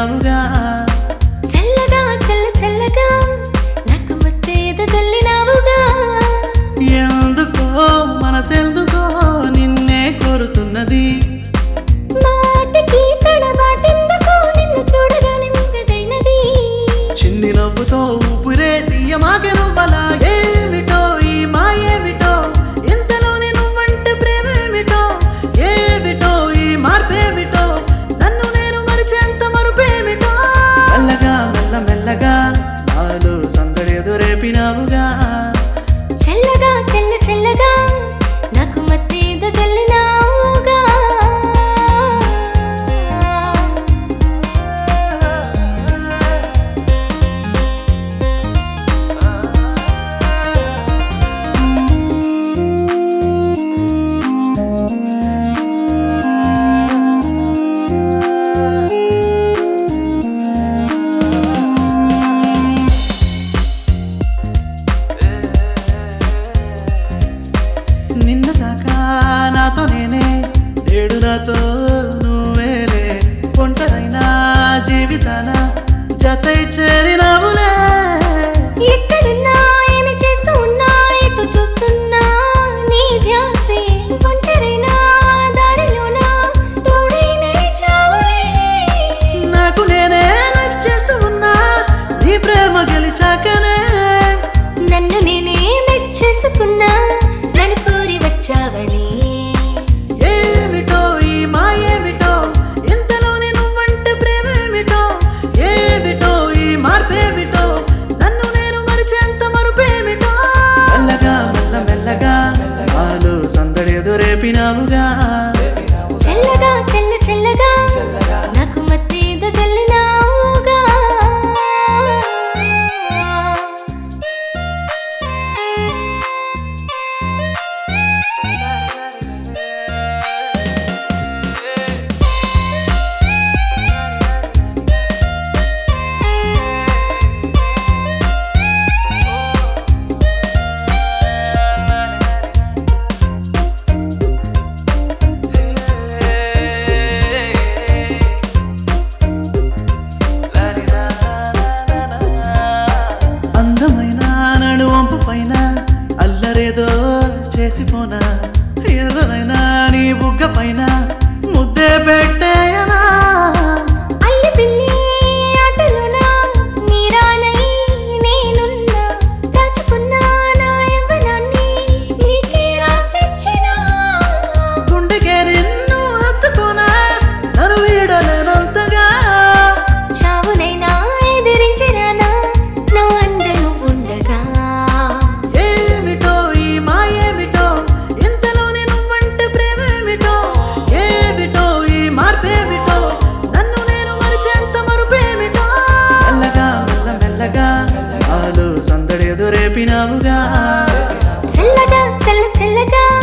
రేపినావుగా చల్లగా చల్ల చల్లగా నాకు ముత్తేద చల్లినావుగా ఎందుకో మనసెందుకో నిన్నే కోరుతున్నది మాటకి తడబాటెందుకో నిన్ను చూడగానే ముగ్గదైనది చిన్ని నవ్వుతో ఊపిరే తీయమాకెను బలా ఏమిటో ఈ మాయేమిటో ఇంతలోని నువ్వంటే ప్రేమేమిటో ఏమిటో ఈ మార్పేమిటో నన్ను నేను మరిచేంత మరుపేమిటో మెల్లగా మెల్ల మెల్లగా నాలో సందడి ఎదురేపినావుగా చల్లగా చల్ల చల్లగా నాకు మత్తేద చల్లినావుగా నిన్న దాకా నాతో నేనే నేడు నాతో నువ్వేలే ఒంటరైనా జీవితాన జతై చేరినావులే ఎక్కడున్నా ఏమి చేస్తూ ఉన్నా ఎటు చూస్తున్నా నీ ధ్యాసే ఒంటరైనా దారిలోనా తోడై నిలిచావులే నాకు నేనే నచ్చేస్తూ ఉన్నా నీ ప్రేమ గెలిచాకనే నన్ను నేనే మెచ్చేసుకున్నా నన్ను కోరి వచ్చావని ఏమిటో ఈ మాయేమిటో ఇంతలోని నువ్వంటే ప్రేమేమిటో ఏమిటో ఈ మార్పేమిటో నన్ను నేను మరిచేంత మరుపేమిటో మెల్లగా మెల్ల మెల్లగా ఆలు సందడి ఎదురేపినావుగా చల్లగా చల్ల చల్లగా నాకు మత్తేద చల్లినావుగా అందమైన నడువంపు పైన అల్లరేదో చేసిపోనా ఎర్రనైనా నీ బుగ్గ పైన ముద్దే పెట్టేయనా అల్లి పిల్లి ఆటలోనా నీరానై నేనున్నా దాచుకున్నా నా యవ్వనాన్ని నీకే రాసిచ్చినా గుండెకే నిన్ను హత్తుకోనా నన్ను వీడలేనంతగా చావునైనా ఎదిరించిరానా నా అండ నువ్వుండగా ఏమిటో ఈ మాయేమిటో ఇంతలోని నువ్వంటే ప్రేమేమిటో ఏమిటో ఈ మార్పేమిటో నన్ను నేను మరిచేంత మరుపేమిటో మెల్లగా మెల్ల మెల్లగా ఆలు సందడి ఎదురేపినావుగా చల్లగా చల్ల చల్లగా